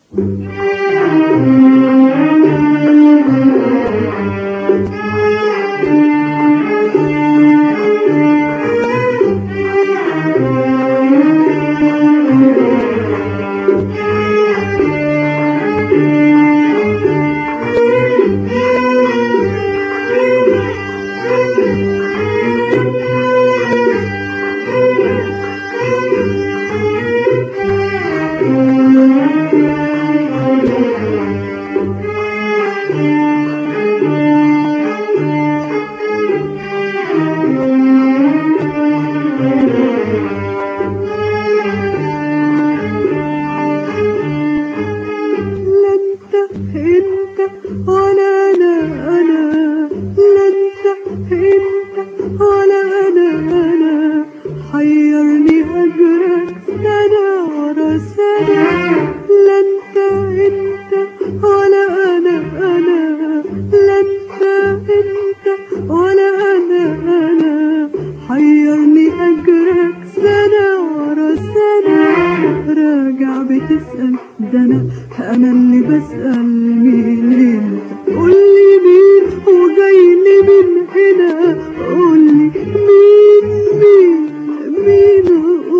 لا انت انت ولا انا انا لا انت انت ولا انا انا حيرني هجرك سنة ورا سنة لا انت انت ولا انا انا لا انت انت ولا انا انا حيرني هجرك سنة ورا سنة راجع بتسأل ده انا انا اللي بسأل مين انت قولي مين وجاي لي من هنا قولي مين مين مين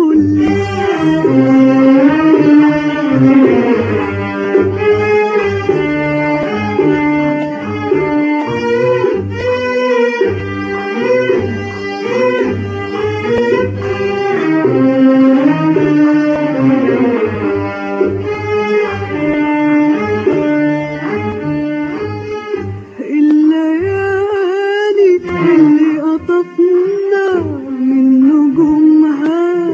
قولي الليالي اللي قطفنا من نجومها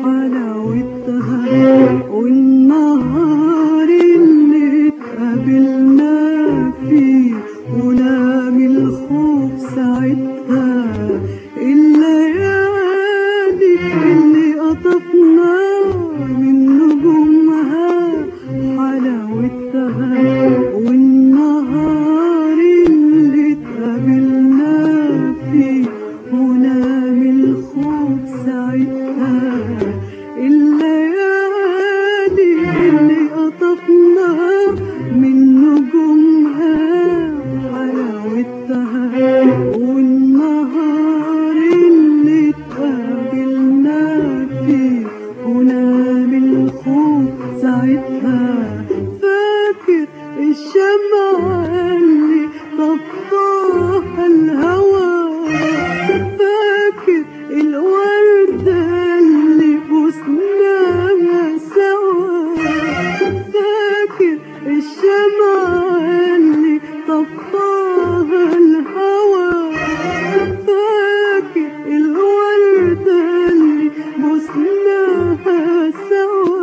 حلاوتها والنهار اللي اتقابلنا فيه ونام الخوف ساعتها الليالي اللي قطفنا من نجومها حلاوتها والنهار اللي اتقابلنا فيه ونام الخوف ساعتها الليالي اللي قطفنا من نجومها حلاوتها والنهار اللي اتقابلنا فيه ونام الخوف ساعتها فاكر الشمعة اللي طفاها الهوى فاكر الوردة اللي بوسناها سوا فاكر الشمعة اللي طفاها الهوى فاكر الوردة اللي بوسناها سوا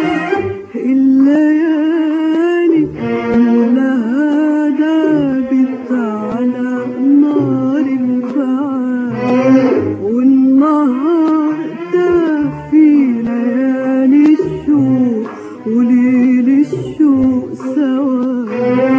الليالي كلها دابت على نار البعاد والنهار تاه في ليالي الشوق وليل الشوق سوا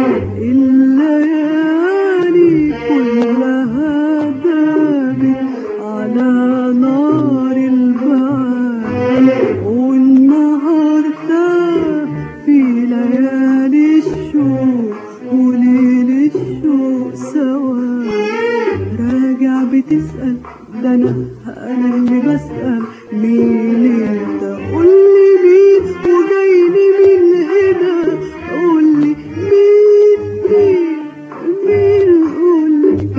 الليالي كلها دابت على نار البعاد والنهار تاه في ليالي الشوق وليل الشوق سوا راجع بتسأل ده انا انا اللي بسأل مين انت قولي مين وجاي لي من هنا قولي مين مين مين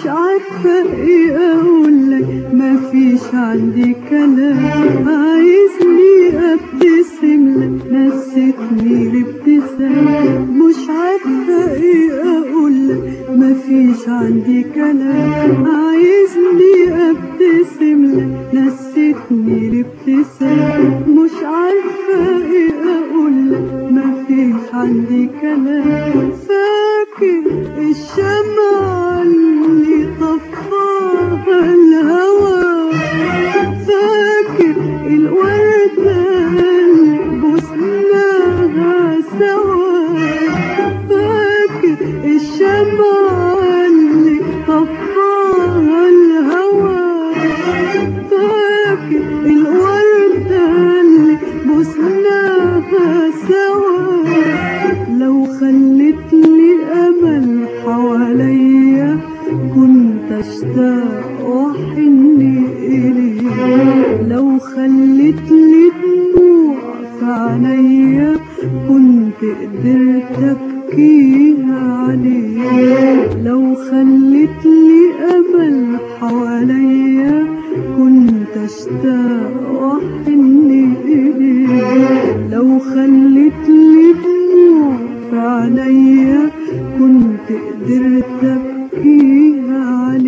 عارفة ايه اقولك مفيش عندي كلام عايزني ابتسم لك نسيتني الابتسام مش عارفة ايه اقولك مفيش عندي كلام عايزني ابتسم لك نسيتني الابتسام مش عارفة ايه اقولك مفيش عندي كلام فاكر الشمعة اللي طفاها الهوى فاكر الوردة اللي بوسناها سوا فاكر الشمعة اللي طفاها الهوى فاكر الوردة اللي بوسناها سوا لو خلت لي أمل حواليا كنت أشتاق وأحن إليه لو خلت لي دموع في عينيا كنت قدرت أبكيها عليه لو خلت لي أمل حواليا كنت أشتاق وأحن إليه لو خلت لي دموع في عينيا كنت قدرت أبكيها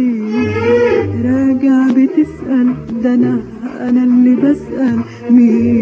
عليه راجع بتسأل ده أنا أنا اللي بسأل مين